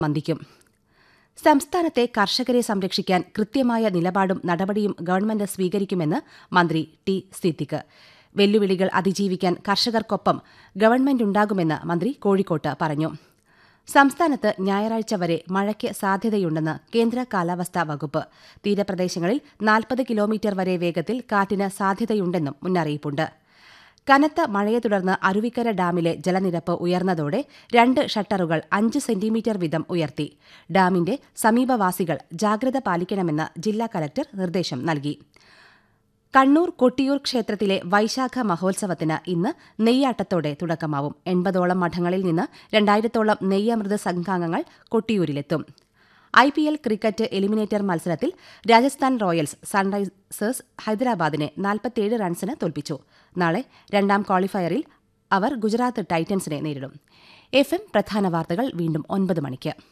മന്ദിക്കും സംസ്ഥാനത്തെ കർഷകരെ സംരക്ഷിക്കാൻ കൃത്യമായ നിലപാടും നടപടിയും ഗവൺമെന്റ് സ്വീകരിക്കുമെന്ന് മന്ത്രി ടി സിദ്ദിഖ് വെല്ലുവിളികൾ അതിജീവിക്കാൻ കർഷകർക്കൊപ്പം ഗവൺമെന്റുണ്ടാകുമെന്ന് മന്ത്രി കോഴിക്കോട്ട് പറഞ്ഞു സംസ്ഥാനത്ത് ഞായറാഴ്ച വരെ മഴയ്ക്ക് സാധ്യതയുണ്ടെന്ന് കേന്ദ്ര കാലാവസ്ഥാ വകുപ്പ് തീരപ്രദേശങ്ങളിൽ നാൽപ്പത് കിലോമീറ്റർ വരെ വേഗത്തിൽ കാറ്റിന് സാധ്യതയുണ്ടെന്നും മുന്നറിയിപ്പുണ്ട് കനത്ത മഴയെ തുടർന്ന് അരുവിക്കര ഡാമിലെ ജലനിരപ്പ് ഉയർന്നതോടെ രണ്ട് ഷട്ടറുകൾ അഞ്ച് സെന്റിമീറ്റർ വീതം ഉയർത്തി ഡാമിന്റെ സമീപവാസികൾ ജാഗ്രത പാലിക്കണമെന്ന് ജില്ലാ കലക്ടർ നിർദ്ദേശം നൽകി കണ്ണൂർ കൊട്ടിയൂർ ക്ഷേത്രത്തിലെ വൈശാഖ മഹോത്സവത്തിന് ഇന്ന് നെയ്യാട്ടത്തോടെ തുടക്കമാവും എൺപതോളം മഠങ്ങളിൽ നിന്ന് രണ്ടായിരത്തോളം നെയ്യമൃത സംഘാംഗങ്ങൾ കൊട്ടിയൂരിലെത്തും I P L cricket eliminator മത്സരത്തിൽ രാജസ്ഥാൻ റോയൽസ് സൺറൈസേഴ്സ് ഹൈദരാബാദിനെ നാൽപ്പത്തിയേഴ് റൺസിന് തോൽപ്പിച്ചു നാളെ രണ്ടാം ക്വാളിഫയറിൽ അവർ ഗുജറാത്ത് ടൈറ്റൻസിനെ നേരിടും എഫ് എം പ്രധാന വാർത്തകൾ വീണ്ടും ഒൻപത് മണിക്ക്